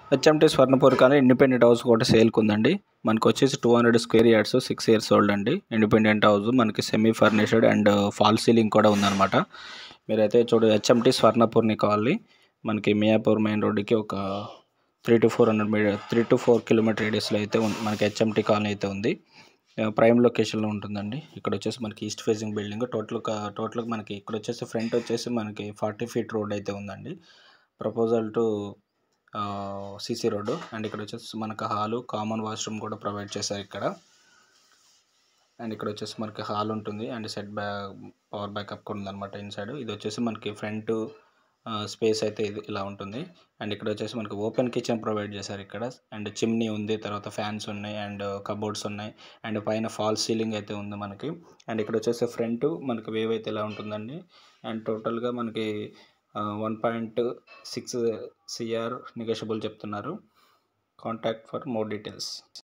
HMT స్వర్ణపూర్ కానీ independent house కూడా సేల్కి ఉందండి మనకు వచ్చేసి two hundred square yards six years old అండి ఇండిపెండెంట్ హౌస్ మనకి semi furnished and fall ceiling కూడా ఉందన్నమాట మీరైతే చూడు హెచ్ఎంటీ స్వర్ణపూర్ని కావాలి మనకి మియాపూర్ మెయిన్ రోడ్డుకి ఒక three to four hundred meter three to four kilometer రేడియస్లో అయితే ఉంది మనకి హెచ్ఎంటీ కాలనీ అయితే ఉంది ప్రైమ్ లొకేషన్లో ఉంటుందండి ఇక్కడ వచ్చేసి మనకి east facing building total total మనకి ఇక్కడ వచ్చేసి ఫ్రంట్ వచ్చేసి మనకి ఫార్టీ ఫీట్ రోడ్ అయితే ఉందండి proposal to CC road and ఇక్కడ వచ్చేసి మనకి హాలు కామన్ వాష్రూమ్ కూడా ప్రొవైడ్ చేశారు ఇక్కడ అండ్ ఇక్కడ వచ్చేసి మనకి హాల్ ఉంటుంది అండ్ సెట్ బ్యా పవర్ బ్యాకప్ కూడా ఉందన్నమాట ఇన్సైడ్ ఇది వచ్చేసి మనకి ఫ్రంట్ స్పేస్ అయితే ఇది ఇలా ఉంటుంది అండ్ ఇక్కడ వచ్చేసి మనకి ఓపెన్ కిచెన్ ప్రొవైడ్ చేశారు ఇక్కడ అండ్ చిమ్నీ ఉంది తర్వాత ఫ్యాన్స్ ఉన్నాయి అండ్ కబోర్డ్స్ ఉన్నాయి అండ్ పైన ఫాల్ సీలింగ్ అయితే ఉంది మనకి అండ్ ఇక్కడ వచ్చేసి ఫ్రంట్ మనకి వేవ్ అయితే ఇలా ఉంటుందండి అండ్ టోటల్గా మనకి one point six CR negotiable చెప్తున్నారు కాంటాక్ట్ ఫర్ మోర్ డీటెయిల్స్